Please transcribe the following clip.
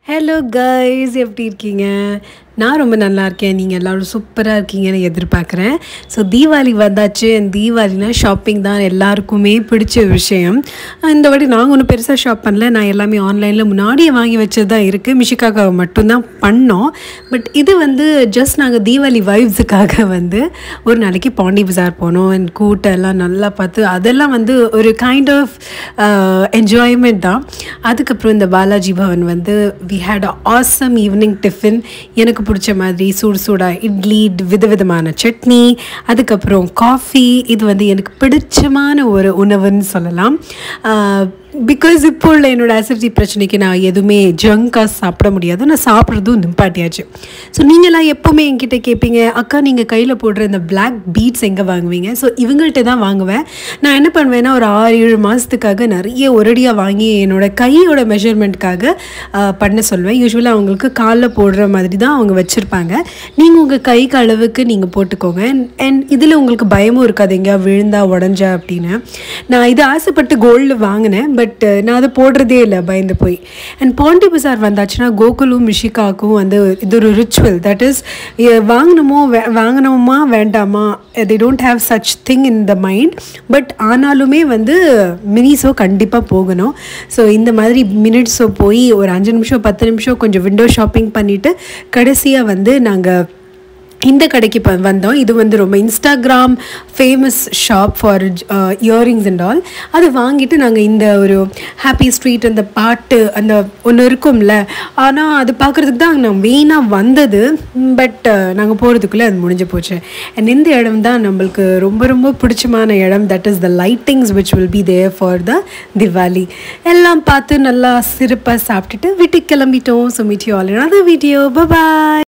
hello guys எப்படி இருக்கீங்க நான் ரொம்ப நல்லா இருக்கேன் நீங்கள் எல்லோரும் சூப்பராக இருக்கீங்கன்னு எதிர்பார்க்குறேன் ஸோ தீபாவளி வந்தாச்சு and தீபாவளினா ஷாப்பிங் தான் எல்லாருக்குமே பிடிச்ச விஷயம் இந்த வாட்டி நாங்கள் ஒன்றும் பெருசாக ஷாப் பண்ணல நான் எல்லாமே ஆன்லைனில் முன்னாடியே வாங்கி வச்சது தான் இருக்குது மிஷிக்காக மட்டும்தான் பண்ணோம் பட் இது வந்து ஜஸ்ட் நாங்கள் தீபாவளி வைப்ஸுக்காக வந்து ஒரு நாளைக்கு பாண்டி பஜார் போனோம் அண்ட் கூட்டம் எல்லாம் நல்லா பார்த்து அதெல்லாம் வந்து ஒரு கைண்ட் ஆஃப் என்ஜாய்மெண்ட் தான் அதுக்கப்புறம் இந்த பாலாஜி பவன் வந்து we had awesome evening tiffin எனக்கு பிடிச்ச மாதிரி சூடு சூடாக இட்லி விதவிதமான சட்னி அதுக்கப்புறம் காஃபி இது வந்து எனக்கு பிடிச்சமான ஒரு உணவுன்னு சொல்லலாம் பிகாஸ் இப்போ உள்ள என்னோட அசிடிட்டி பிரச்சனைக்கு நான் எதுவுமே ஜங்காக சாப்பிட முடியாது நான் சாப்பிட்றதும் நிப்பாட்டியாச்சு ஸோ நீங்களாம் எப்போவுமே என்கிட்ட கேட்பீங்க அக்கா நீங்கள் கையில் போடுற இந்த பிளாக் பீட்ஸ் எங்கே வாங்குவீங்க ஸோ இவங்கள்ட்ட தான் வாங்குவேன் நான் என்ன பண்ணுவேன்னா ஒரு ஆறு ஏழு மாதத்துக்காக நிறைய ஒரடியாக வாங்கி என்னோட கையோட மெஷர்மெண்ட்காக பண்ண சொல்லுவேன் யூஸ்வலாக அவங்களுக்கு காலில் போடுற மாதிரி தான் அவங்க வச்சுருப்பாங்க நீங்கள் உங்கள் கைக்கு அளவுக்கு நீங்கள் போட்டுக்கோங்க அண்ட் இதில் உங்களுக்கு பயமும் இருக்காது எங்கேயா விழுந்தா உடஞ்சா அப்படின்னு நான் இது ஆசைப்பட்டு கோல்டு வாங்கினேன் பட் நான் அதை போடுறதே இல்லை பயந்து போய் அண்ட் பாண்டி பசார் வந்தாச்சுன்னா கோகுலும் மிஷிகாவுக்கும் வந்து இது ஒரு ரிச்சுவல் தட் இஸ் வாங்கணுமோ வே வாங்கினோமா வேண்டாமா they don't have such thing in the mind but ஆனாலுமே வந்து மினி ஷோ கண்டிப்பாக போகணும் ஸோ இந்த மாதிரி மினிட் ஷோ போய் ஒரு அஞ்சு நிமிஷம் பத்து நிமிஷம் கொஞ்சம் விண்டோ ஷாப்பிங் பண்ணிவிட்டு கடைசியாக வந்து நாங்கள் இந்த கடைக்கு இப்போ வந்தோம் இது வந்து ரொம்ப Instagram famous shop for earrings and all அது வாங்கிட்டு நாங்கள் இந்த ஒரு ஹாப்பி ஸ்ட்ரீட் அந்த பாட்டு அந்த ஒன்று இருக்கும்ல ஆனால் அது பார்க்குறதுக்கு தான் நான் மெயினாக வந்தது பட் நாங்கள் போகிறதுக்குள்ளே அது முடிஞ்சு போச்சு அண்ட் இந்த இடம் தான் நம்மளுக்கு ரொம்ப ரொம்ப பிடிச்சமான இடம் that is the lightings which will be there for the Diwali எல்லாம் பார்த்து நல்லா சிறப்பாக சாப்பிட்டுட்டு வீட்டுக்கு கிளம்பிட்டோம் so meet you all another video bye